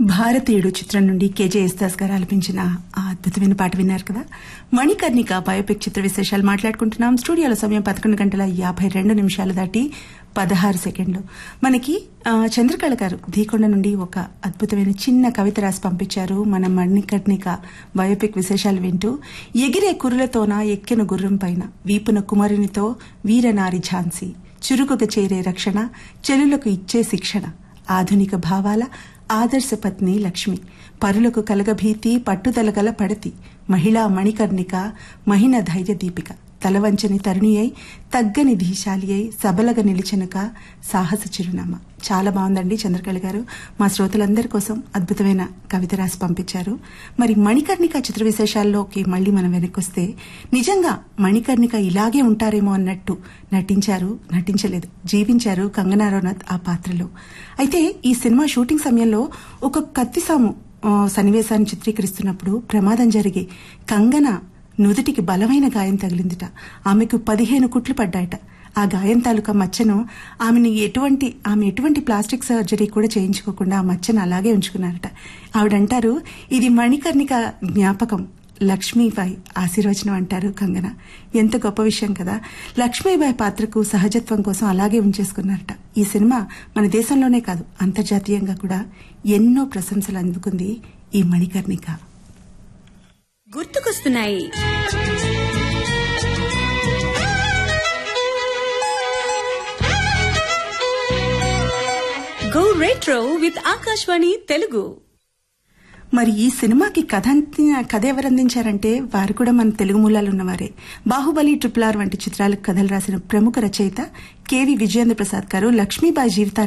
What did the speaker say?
భారతీయుడు చిత్రం నుండి కేజే ఎస్దాస్ గారు ఆలపించిన ఆ అద్భుతమైన పాట విన్నారు కదా మణికర్ణిక బయోపిక్ చిత్ర విశేషాలు మాట్లాడుకుంటున్నాం స్టూడియోలో సమయం పదకొండు గంటల యాభై రెండు నిమిషాలు దాటి పదహారు సెకండ్లు మనకి ఆ, చంద్రకళ గారు ధీకొండ నుండి ఒక అద్భుతమైన చిన్న కవిత రాసి పంపించారు మన మణికర్ణిక బయోపిక్ విశేషాలు వింటూ ఎగిరే కురులతోన ఎక్కెన గుర్రం పైన వీపున కుమారునితో వీరనారి ఝాన్సీ చురుకుగా చేరే రక్షణ చెలులకు ఇచ్చే శిక్షణ ఆధునిక భావాల ఆదర్శ పత్ని లక్ష్మి పరులకు కలగభీతి పట్టుదల గల పడతి మహిళా మణికర్ణిక మహిన ధైర్య దీపిక తలవంచని తరుణి అయి తగ్గని ధీశాలి అయి సబలగా నిలిచనక సాహస చిరునామా చాలా బాగుందండి చంద్రకళ గారు మా శ్రోతలందరి కోసం అద్భుతమైన కవిత రాసి పంపించారు మరి మణికర్ణిక చిత్ర విశేషాల్లోకి మళ్ళీ మనం వెనక్కొస్తే నిజంగా మణికర్ణిక ఇలాగే ఉంటారేమో అన్నట్టు నటించారు నటించలేదు జీవించారు కంగనా రనౌత్ ఆ పాత్రలో అయితే ఈ సినిమా షూటింగ్ సమయంలో ఒక కత్తిసాము ఆ, సన్నివేశాన్ని చిత్రీకరిస్తున్నప్పుడు ప్రమాదం జరిగి కంగన నుదుటికి బలమైన గాయం తగిలిందిట ఆమెకు పదిహేను కుట్లు పడ్డాయట ఆ గాయం తాలూకా మచ్చను ఆమెను ఎటువంటి ఆమె ఎటువంటి ప్లాస్టిక్ సర్జరీ కూడా చేయించుకోకుండా ఆ మచ్చను అలాగే ఉంచుకున్నారట ఆవిడంటారు ఇది మణికర్ణిక జ్ఞాపకం లక్ష్మీబాయి ఆశీర్వచనం అంటారు కంగన ఎంత గొప్ప విషయం కదా లక్ష్మీబాయి పాత్రకు సహజత్వం కోసం అలాగే ఉంచేసుకున్నారట ఈ సినిమా మన దేశంలోనే కాదు అంతర్జాతీయంగా కూడా ఎన్నో ప్రశంసలు అందుకుంది ఈ మణికర్ణిక గుర్తుకొస్తున్నాయి go retro with Akashvani Telugu మరి ఈ సినిమాకి కథ అంతి- కథ ఎవరు అందించారంటే వారు కూడా మన తెలుగు మూలాలు ఉన్నవారే బాహుబలి ట్రిపుల్ ఆర్ వంటి చిత్రాలకు కథలు రాసిన ప్రముఖ రచయిత కెవి విజయేంద్ర ప్రసాద్ గారు లక్ష్మీబాయి జీవితాన్ని